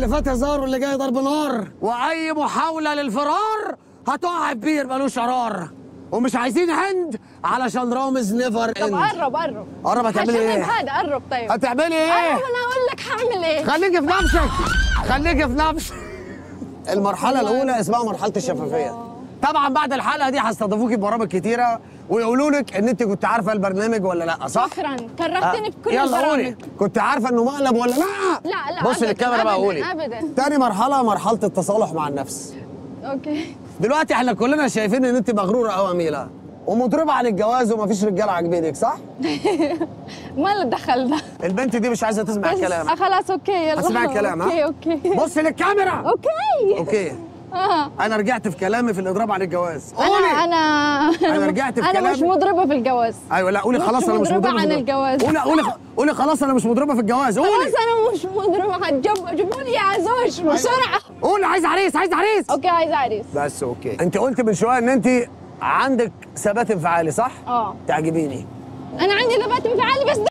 فات هزار واللي جاي ضرب نار واي محاوله للفرار هتقع بير ملوش قرار ومش عايزين هند علشان رامز نيفر طب اند قرب قرب قرب هتعملي عشان ايه؟ هذا قرب طيب هتعملي ايه؟ قرب انا اقول لك هعمل ايه خليكي في نفسك خليكي في نفسك المرحلة الأولى اسمها مرحلة الشفافية طبعا بعد الحلقة دي هيستضيفوكي ببرامج كتيرة ويقولوا لك إن أنت كنت عارفة البرنامج ولا لأ صح؟ شكرا كرهتني بكل يلا البرامج قولي كنت عارفة إنه مقلب ولا لأ؟ لا لا بصي أبداً، للكاميرا بقى أبداً، قولي أبداً. تاني مرحلة مرحلة التصالح مع النفس اوكي دلوقتي احنا كلنا شايفين ان انت مغروره قوي يا ميلا ومضربه عن الجواز ومفيش رجاله عاجبينك صح؟ ما له دخل ده البنت دي مش عايزه تسمع بس الكلام آه، خلاص اوكي يلا اسمع الكلام اوكي ها؟ اوكي بص للكاميرا اوكي اوكي اه انا رجعت في كلامي في الاضراب عن الجواز انا قولي انا أنا رجعت في انا مش كلامي. مضربه في الجواز ايوه لا قولي مش خلاص انا مش مضربة مضربه في عن الجواز. قولي قولي قولي خلاص انا مش مضربه في الجواز خلاص قولي انا مش مضربه هتجيب جيبوا لي يا زوج بسرعه قولي عايز عريس عايز عريس اوكي عايز عريس بس اوكي انت قلت من شويه ان انت عندك ثبات انفعالي صح؟ اه تعجبيني انا عندي ثبات انفعالي بس ده